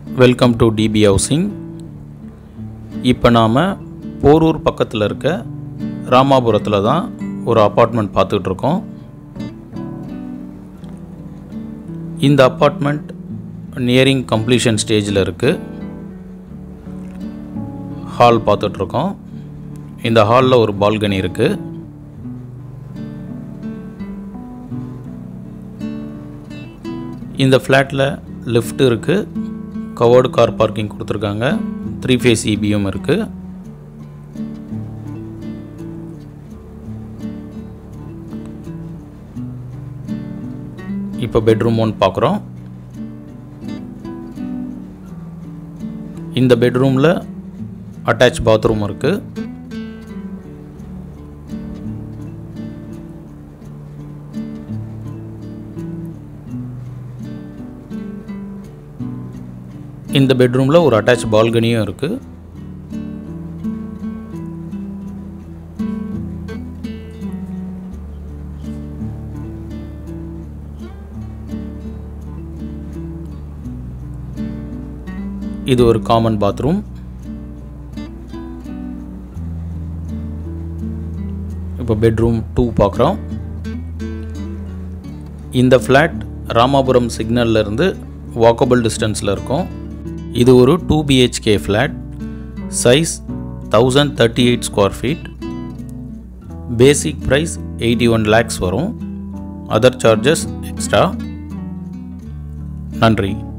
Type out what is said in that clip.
welcome to DP housing இப்போ நாம் போரூர் பக்கத்தில் இருக்க ராமாபுரத்தில் தான் ஒரு அப்பார்ட்மெண்ட் பார்த்துக்கிட்டு இருக்கோம் இந்த அப்பார்ட்மெண்ட் நியரிங் கம்ப்ளீஷன் ஸ்டேஜில் இருக்குது ஹால் பார்த்துட்ருக்கோம் இந்த ஹாலில் ஒரு பால்கனி இருக்குது இந்த ஃப்ளாட்டில் லிஃப்ட் இருக்குது கவர்டு கார் பார்க்கிங் கொடுத்துருக்காங்க த்ரீ ஃபேஸ் இபியும் இருக்குது இப்போ பெட்ரூம் ஒன்று பார்க்குறோம் இந்த பெட்ரூமில் அட்டாச் பாத்ரூம் இருக்குது இந்த பெட்ரூமில் ஒரு அட்டாச் பால்கனியும் இருக்குது இது ஒரு காமன் பாத்ரூம் இப்போ பெட்ரூம் டூ பார்க்குறோம் இந்த ஃப்ளாட் ராமாபுரம் சிக்னல்ல இருந்து வாக்கபிள் டிஸ்டன்ஸில் இருக்கும் இது ஒரு two BHK flat size thousand thirty eight square feet basic price eighty one lakhs வரும் அதர் சார்ஜஸ் எக்ஸ்ட்ரா நன்றி